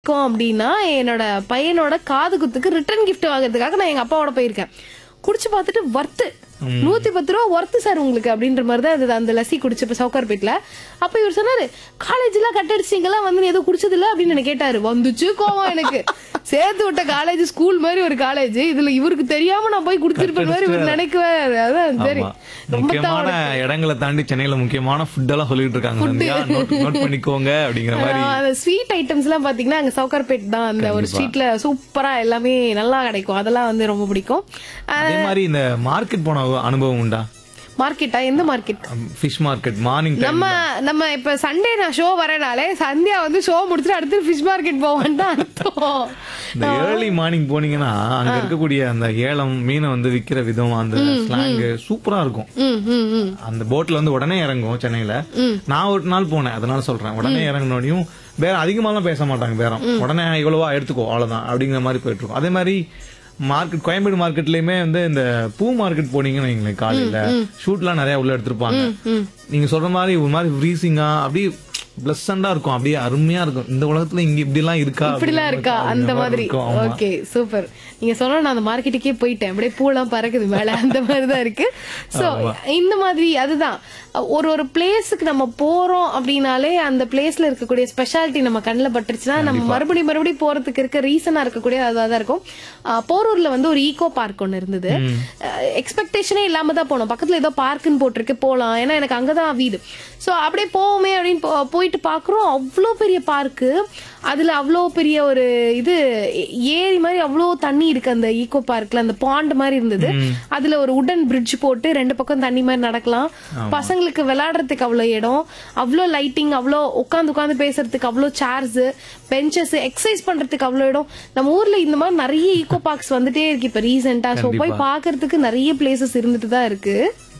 இருக்கோம் அப்படின்னா என்னோட பையனோட காது குத்துக்கு ரிட்டர்ன் gift வாங்குறதுக்காக நான் எங்க அப்பாவோட போயிருக்கேன் குடிச்சு பார்த்துட்டு வர்த்து நூத்தி பத்து ரூபா ஒர்த்து சார் உங்களுக்கு அப்படின்ற மாதிரி தான் இருந்தது அந்த லஸ்ஸி குடிச்சப்ப சவுக்கார்பேட்ல அப்ப இவர் சொன்னாரு காலேஜ் எல்லாம் கட் அடிச்சிங்கெல்லாம் வந்து நீ எதுவும் குடிச்சது இல்ல அப்படின்னு என்ன கேட்டாரு வந்துச்சு கோவம் எனக்கு சேர்த்து விட்ட காலேஜ் ஸ்கூல் மாதிரி ஒரு காலேஜ் இதுல இவருக்கு தெரியாம நான் போய் குடிச்சிருப்பேன் மாதிரி இவர் நினைக்கவே அதான் சரி ஆமா. ரொம்ப முக்கியமான தான் இடங்களை தாண்டி சென்னையில முக்கியமான ஃபுட் எல்லாம் சொல்லிட்டு இருக்காங்க சந்தியா. நோட் நோட் பண்ணிக்கோங்க அப்படிங்கிற மாதிரி அந்த ஸ்வீட் ஐட்டம்ஸ் எல்லாம் பாத்தீங்கன்னா அங்க சவுகார்பேட் தான் அந்த ஒரு ஸ்ட்ரீட்ல சூப்பரா எல்லாமே நல்லா கிடைக்கும் அதெல்லாம் வந்து ரொம்ப பிடிக்கும் அதே மாதிரி இந்த மார்க்கெட் போன அனுபவம் உண்டா மார்க்கெட்டா எந்த market fish market morning time நம்ம நம்ம இப்ப சண்டே நான் ஷோ வரனாலே சந்தியா வந்து ஷோ முடிச்சுட்டு அடுத்து ஃபிஷ் மார்க்கெட் போவான்னு தான் அர்த்தம் இந்த ஏர்லி மார்னிங் போனீங்கன்னா அங்க இருக்கக்கூடிய அந்த ஏலம் மீனை வந்து விக்கிற விதம் அந்த ஸ்லாங் சூப்பரா இருக்கும் ம், ம், ம். அந்த போட்ல வந்து உடனே இறங்கும் சென்னையில நான் ஒரு நாள் போனேன் அதனால சொல்றேன் உடனே இறங்கினோடையும் வேற அதிகமாலாம் பேச மாட்டாங்க பேரம் உடனே இவ்வளவா எடுத்துக்கோ அவ்வளவுதான் அப்படிங்கிற மாதிரி போயிட்டு இருக்கும் அதே மாதிரி மார்க்கெட் கோயம்பேடு மார்க்கெட்லயுமே வந்து இந்த பூ மார்க்கெட் போனீங்கன்னு வைங்களேன் காலையில ஷூட்லாம் நிறைய உள்ள எடுத்திருப்பாங்க நீங்க சொல்ற மாதிரி ஒரு மாதிரி ஃப்ரீசிங்கா அப்படியே பிளஸண்டா இருக்கும் அப்படியே அருமையா இருக்கும் இந்த உலகத்துல இங்க இப்படி எல்லாம் இருக்கா இப்படிலாம் இருக்கா அந்த மாதிரி இருக்கும். ஆமா. ஓகே சூப்பர் நீங்க சொன்னா நான் அந்த மார்க்கெட்டுக்கே போயிட்டேன் அப்படியே பூலாம் பறக்குது மேல அந்த மாதிரி தான் இருக்கு சோ இந்த மாதிரி அதுதான் ஒரு ஒரு பிளேஸுக்கு நம்ம போறோம் அப்படின்னாலே அந்த பிளேஸ்ல இருக்கக்கூடிய ஸ்பெஷாலிட்டி நம்ம கண்ணில் பட்டுருச்சுன்னா நம்ம மறுபடியும் மறுபடியும் போறதுக்கு இருக்க ரீசனா இருக்கக்கூடிய அதுவாக தான் இருக்கும் அஹ் போரூர்ல வந்து ஒரு ஈகோ பார்க் ஒன்னு இருந்தது எக்ஸ்பெக்டேஷனே இல்லாம தான் போனோம் பக்கத்துல ஏதோ பார்க்குன்னு போட்டிருக்கு போலாம் ஏன்னா எனக்கு அங்கதான் வீடு சோ அப்படியே போவோமே அப்படின்னு போ- போயிட்டு பாக்குறோம் அவ்வளோ பெரிய பார்க்கு அதுல அவ்வளோ பெரிய ஒரு இது ஏ- ஏரி மாதிரி அவ்வளோ தண்ணி இருக்கு அந்த ஈகோ பார்க்ல அந்த பாண்ட் மாதிரி இருந்தது அதுல ஒரு உடன் பிரிட்ஜ் போட்டு ரெண்டு பக்கம் தண்ணி மாதிரி நடக்கலாம் பசங்களுக்கு விளையாடுறதுக்கு அவ்வளோ இடம் அவ்வளோ லைட்டிங் அவ்வளோ உட்காந்து உட்காந்து பேசுறதுக்கு அவ்வளோ சேர்ஸ் பெஞ்சஸ் எக்ஸசைஸ் பண்றதுக்கு அவ்வளோ இடம் நம்ம ஊர்ல இந்த மாதிரி நிறைய ஈகோ பார்க்ஸ் வந்துட்டே இருக்கு இப்ப ரீசெண்டா ஸோ போய் பார்க்கிறதுக்கு நிறைய பிளேசஸ் இருந்துட்டு தான் இருக்கு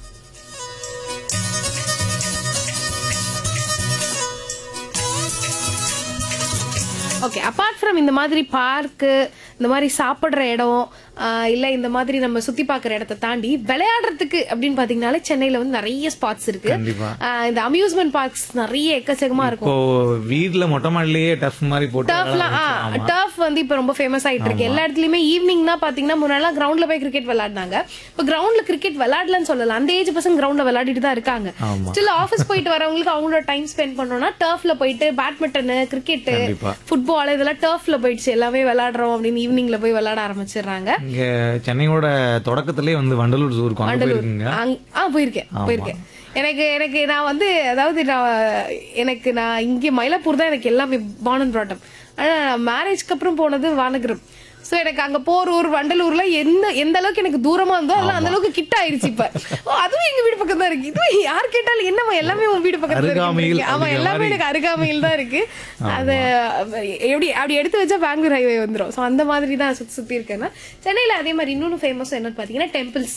ஓகே அபார்ட் ஃப்ரம் இந்த மாதிரி பார்க்கு இந்த மாதிரி சாப்பிடுற இடம் ஆஹ் இல்ல இந்த மாதிரி நம்ம சுத்தி பார்க்குற இடத்த தாண்டி விளையாடுறதுக்கு அப்படின்னு பாத்தீங்கன்னாலே சென்னையில வந்து நிறைய ஸ்பாட்ஸ் இருக்கு கண்டிப்பா ஆஹ் இந்த அம்யூஸ்மெண்ட் பார்க்ஸ் நிறைய எக்கச்சக்கமா இருக்கும் இப்போ வீட்ல மொட்டை மாடிலேயே டஃப் மாதிரி போட்டு டர்ஃப்லாம் டர்ஃப் வந்து இப்ப ரொம்ப ஃபேமஸ் ஆயிட்டு இருக்கு எல்லா இடத்துலயுமே ஈவினிங்னா பாத்தீங்கன்னா முன்னாடி கிரவுண்ட்ல போய் கிரிக்கெட் விளையாடினாங்க இப்ப கிரவுண்ட்ல கிரிக்கெட் விளையாடலன்னு சொல்லல அந்த ஏஜ் பசங்க கிரவுண்ட்ல விளையாடிட்டு தான் இருக்காங்க ஆமா. ஸ்டில் ஆபீஸ் போயிட்டு வரவங்களுக்கு அவங்களோட டைம் ஸ்பெண்ட் பண்ணோம்னா டர்ஃப்ல போயிட்டு பேட்மிண்டன் கிரிக்கெட் கண்டிப்பா. ஃபுட்பால் இதெல்லாம் டர்ஃப்ல போயிடுச்சு எல்லாமே விளையாடுறோம் அப்படின்னு ஈவினிங்ல போய் விளையாட ஆரம்பிச்சிடுறாங்க இங்க சென்னையோட தொடக்கத்திலே வந்து வண்டலூர் ஜூ இருக்கும் அங்க போயிருக்கீங்க அங்க- ஆ போயிருக்கேன் போயிருக்கேன் எனக்கு எனக்கு நான் வந்து அதாவது நான் எனக்கு நான் இங்க மயிலாப்பூர் தான் எனக்கு எல்லாமே பார்ன் அண்ட் ப்ராட்டம் ஆனா மேரேஜ்க்கு அப்புறம் போனது வானகரம் சோ எனக்கு அங்க போரூர் வண்டலூர்ல எந்த எந்த அளவுக்கு எனக்கு தூரமா இருந்தோ அதெல்லாம் அந்த அளவுக்கு கிட்ட ஆயிருச்சு இப்ப ஓ, அதுவும் எங்க வீடு பக்கம் தான் இருக்கு இதுவும் யார் கேட்டாலும் என்னம்மா எல்லாமே உங்க வீடு பக்கத்துல இருக்கு. அருகாமையில் ஆமா அப்படிங்கிற எல்லாமே மாதிரி. எனக்கு அருகாமையில் தான் இருக்கு அது எப்படி அப்படி எடுத்து வச்சா பெங்களூர் ஹைவே வந்துரும் சோ அந்த மாதிரி தான் சுத்தி சுத்தி இருக்கேன்னா சென்னையில அதே மாதிரி இன்னொன்னு ஃபேமஸ் என்னன்னு பாத்தீங்கன்னா டெம்பிள்ஸ்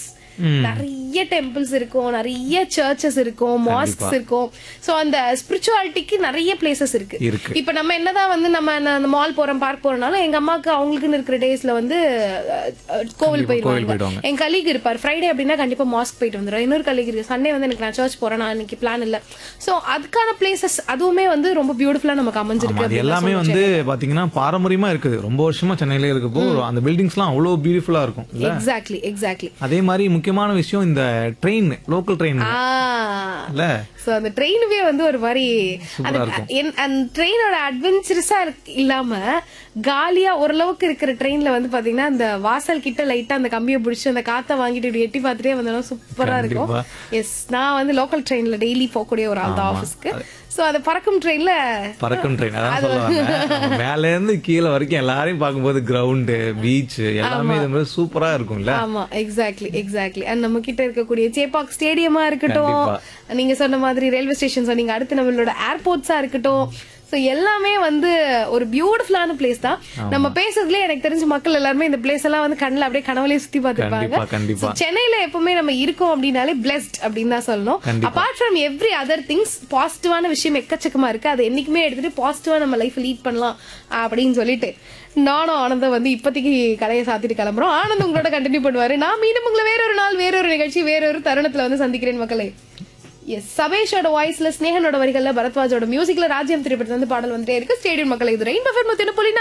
நிறைய டெம்பிள்ஸ் இருக்கும் நிறைய சர்ச்சஸ் இருக்கும் மாஸ்க்ஸ் இருக்கும் சோ அந்த ஸ்பிரிச்சுவாலிட்டிக்கு நிறைய பிளேசஸ் இருக்கு இருக்கு. இப்ப நம்ம என்னதான் வந்து நம்ம அந்த மால் போறோம் பார்க் போறோம்னாலும் எங்க அம்மாக்கு அவங்களுக்குன்னு இருக்கிற டேஸ்ல வந்து அஹ், அஹ், கோவில் கோவில் போயிருவாங்க போயிடுவாங்க. என் கலீக் இருப்பார் ஃப்ரைடே அப்படின்னா கண்டிப்பா மாஸ்க் போயிட்டு வந்துடும் இன்னொரு கலீக் இருக்கு சண்டே வந்து எனக்கு நான் சர்ச் போறேன் நான் இன்னைக்கு பிளான் இல்ல சோ அதுக்கான பிளேசஸ் அதுவுமே வந்து ரொம்ப பியூட்டிஃபுல்லா நமக்கு ஆமா, அமைஞ்சிருக்கு அது அப்படின்னு தான் எல்லாமே சொல்லணும். வந்து பாத்தீங்கன்னா பாரம்பரியமா இருக்குது ரொம்ப வருஷமா சென்னையில இருக்கப்போ அந்த பில்டிங்ஸ்லாம் அவ்வளவு பியூட்டிஃபுல்லா இருக்கும் இல்ல எக்ஸாக்ட்லி எக்ஸாக்ட்லி அதே மாதிரி முக்கியமான விஷயம் இந்த ட்ரெயின் லோக்கல் ட்ரெயின் ஆ இல்ல சோ அந்த ட்ரெயினுவே வந்து ஒரு மாதிரி அது என்- அந்த ட்ரெயினோட அட்வென்ச்சரஸா இல்லாம காலியா ஓரளவுக்கு இருக்கிற ட்ரெயின்ல வந்து பாத்தீங்கன்னா அந்த வாசல் கிட்ட லைட்டா அந்த கம்பியை பிடிச்சி அந்த காத்த வாங்கிட்டு இப்படி எட்டி பார்த்துட்டே வந்தாலும் சூப்பரா இருக்கும் எஸ் நான் வந்து லோக்கல் ட்ரெயின்ல டெய்லி போகக்கூடிய ஒரு ஆள் தான் ஆஃபீஸ்க்கு சோ அது பறக்கும் ட்ரெயின்ல பறக்கும் ட்ரெயின் அதான் சொல்லுவாங்க மேல இருந்து கீழே வரைக்கும் எல்லாரையும் பார்க்கும்போது கிரவுண்டு பீச் எல்லாமே இது மாதிரி சூப்பரா இருக்கும்ல ஆமா எக்ஸாக்ட்லி எக்ஸாக்ட்லி அண்ட் நம்ம கிட்ட இருக்கக்கூடிய சேப்பாக் ஸ்டேடியமா இருக்கட்டும் நீங்க சொன்ன மாதிரி ரயில்வே ஸ்டேஷன் சொன்னீங்க அடுத்து நம்மளோட ஏர்போர்ட்ஸா இருக்கட்டும் சோ எல்லாமே வந்து ஒரு பியூட்டிஃபுல்லான பிளேஸ் தான் நம்ம பேசுறதுலயே எனக்கு தெரிஞ்ச மக்கள் எல்லாருமே இந்த பிளேஸ் எல்லாம் வந்து கண்ணுல அப்படியே கனவுலயே சுத்தி பார்த்திருப்பாங்க கண்டிப்பா கண்டிப்பா So, சென்னையில எப்பவுமே நம்ம இருக்கோம் அப்படின்னாலே பிளெஸ்ட் அப்படின்னு தான் சொல்லணும் கண்டிப்பா. Apart from every other things பாசிட்டிவான விஷயம் எக்கச்சக்கமா இருக்கு அதை என்னைக்குமே எடுத்துட்டு பாசிட்டிவா நம்ம லைஃப் லீட் பண்ணலாம் அப்படின்னு சொல்லிட்டு நானும் ஆனந்தம் வந்து இப்போதைக்கு கடையை சாத்திட்டு கிளம்புறோம் ஆனந்த் உங்களோட கண்டினியூ பண்ணுவாரு நான் மீண்டும் உங்களை வேறொரு நாள் வேறொரு நிகழ்ச்சி வேறொரு தருணத்துல வந்து சந்திக்கிறேன் மக்களே எஸ் சபேஷோட வாய்ஸ்ல ஸ்னேகனோட வரிகள்ல பரத்வாஜோட மியூசிக்ல ராஜ்யம் திரைப்படத்துல வந்து பாடல் வந்துட்டே இருக்கு ஸ்டேடியம் மக்களை இது ரெயின் பஃபர் முத்தின புள்ளி